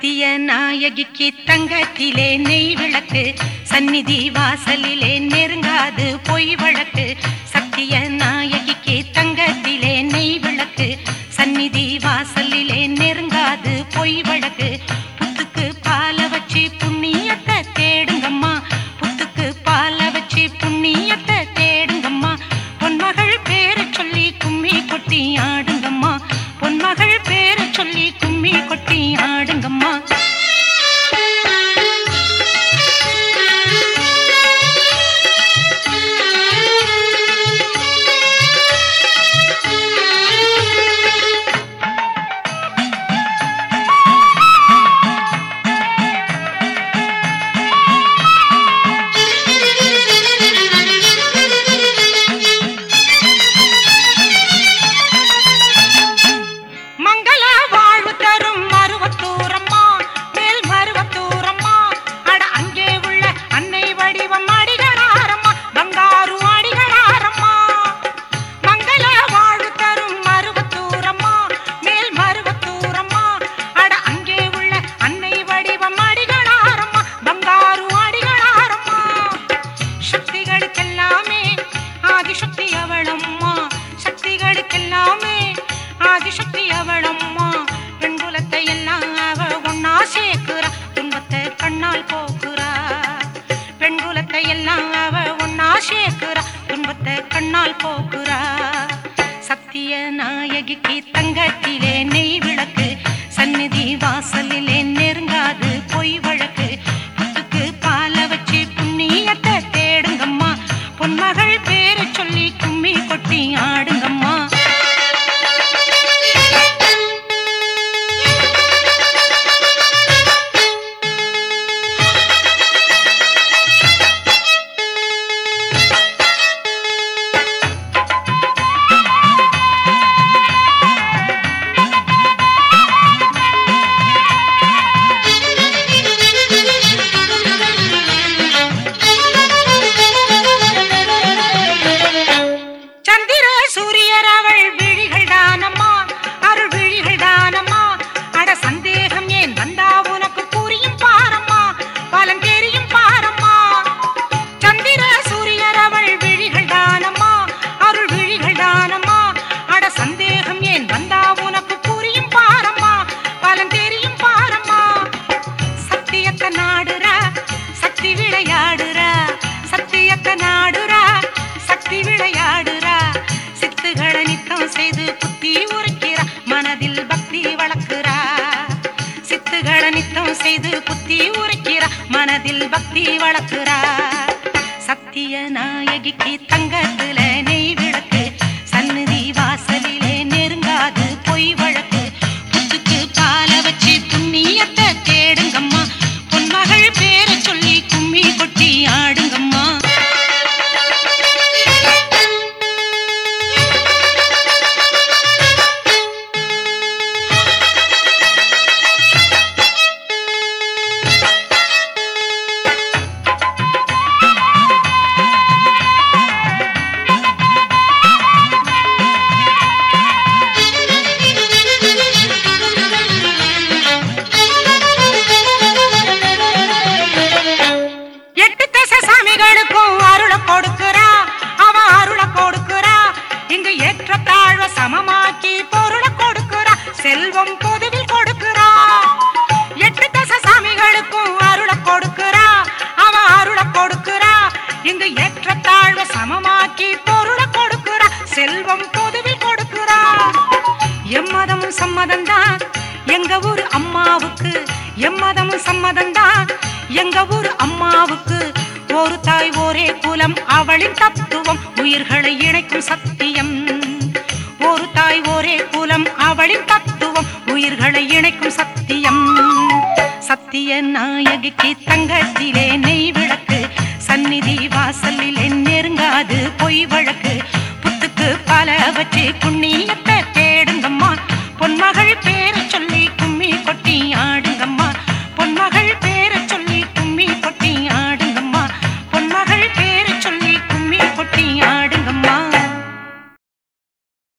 சத்திய நாயகிக்கு தங்கத்திலே நெய் விளக்கு சந்நிதி வாசலிலே நெருங்காது பொய் வழக்கு சத்திய நாயகிக்கு தங்கத்திலே நெய் விளக்கு சந்நிதி வாசலிலே நெருங்காது பொய் வழக்கு புத்துக்கு பால வச்சு புண்ணியத்தை தேடுங்கம்மா புத்துக்கு பால வச்சு புண்ணியத்தை தேடுங்கம்மா பொன்மகள் பேரை சொல்லி கும்மி கொட்டி ஆடுங்கம்மா பொன்மகள் பேரை சொல்லி கும்மி கொட்டி ஆடுங்கம்மா மங்கள வாழ்வு தரும் மருவத்தூரம்மா மேல் மருவத்தூரம்மா அட அங்கே உள்ள அன்னை வடிவம் அடிகளாரம்மா பங்காரு அடிகளாரம்மா மங்கள வாழ்வு தரும் மருவத்தூரம்மா மேல் மருவத்தூரம்மா அட அங்கே உள்ள அன்னை வடிவம் அடிகளாரம்மா பங்காரு அடிகளாரம்மா சக்திகளுக்கெல்லாமே ஆதிசக்தி அவளம்மா சக்திகளுக்கெல்லாமே ஆதிசக்தி அவளம்மா பெண்குலத்தை எல்லாம் அவ ஒன்னா சேர்க்கிறா துன்பத்தை கண்ணால் போக்குறா பெண்குலத்தை எல்லாம் அவ ஒன்னா சேர்க்கிறா துன்பத்தை கண்ணால் போக்குறா சத்திய நாயகிக்கு தங்கத்திலே நெய் விளக்கு சந்நிதி வாசலிலே நெருங்காது பொய் வழக்கு புத்துக்கு பால வச்சு புண்ணியத்தை தேடுங்கம்மா பொன்மகள் பேரை சொல்லி கும்மி கொட்டி ஆடுங்கம்மா சந்திர சூரியர் அவள் விழிகள் தானம்மா அருள் விழிகள் தானம்மா அட சந்தேகம் ஏன் வந்தா உனக்கு புரியும் பாரம்மா பலன் தெரியும் பாரம்மா சந்திர சூரியர் அவள் விழிகள் தானம்மா அருள் விழிகள் தானம்மா அட சந்தேகம் ஏன் வந்தா உனக்கு புரியும் பாரம்மா பலன் தெரியும் பாரம்மா சத்தியத்தை நாடுறா சக்தி விளையாடுறா சத்தியத்தை நாடுறா சக்தி விளையாடுறா சித்துகளை நித்தம் செய்து புத்தி உரைக்கிறா மனதில் பக்தி வளர்க்கிறா சித்துகளை நித்தம் செய்து புத்தி உரைக்கிறா மனதில் பக்தி வளர்க்கிறா சத்திய நாயகிக்கு தங்கத்துல நெய் விளக்கு சந்நிதி வாசலிலே நெருங்காது பொய் வழக்கு புத்துக்கு பால வச்சு புண்ணியத்தை தேடுங்கம்மா பொன்மகள் பேரை சொல்லி கும்மி கொட்டி ஆடுங்கம்மா எட்டு தச சாமிகளுக்கும் அருளை கொடுக்கிறா அவ அருளை கொடுக்கிறா இங்கு ஏற்ற தாழ்வ சமமாக்கி பொருளை கொடுக்கிறா செல்வம் பொதுவில் கொடுக்கிறா எட்டு தச சாமிகளுக்கும் அருளை கொடுக்கிறா அவ அருளை கொடுக்கிறா இங்கு ஏற்ற தாழ்வ சமமாக்கி பொருளை கொடுக்கிறா செல்வம் பொதுவில் கொடுக்கிறா எம்மதமும் சம்மதம்தான் எங்க ஊர் அம்மாவுக்கு எம்மதமும் சம்மதம்தான் எங்க ஊர் அம்மாவுக்கு ஒரு தாய் ஒரே குலம் அவளின் தத்துவம் உயிர்களை இணைக்கும் சத்தியம் ஒரு தாய் ஒரே குலம் அவளின் தத்துவம் உயிர்களை இணைக்கும் சத்தியம் சத்திய நாயகிக்கு தங்கத்திலே நெய் விளக்கு சந்நிதி வாசலிலே நெருங்காது பொய் வழக்கு புத்துக்கு பல வச்சு புண்ணியத்தை தேடுங்கம்மா பொன்மகள் பேர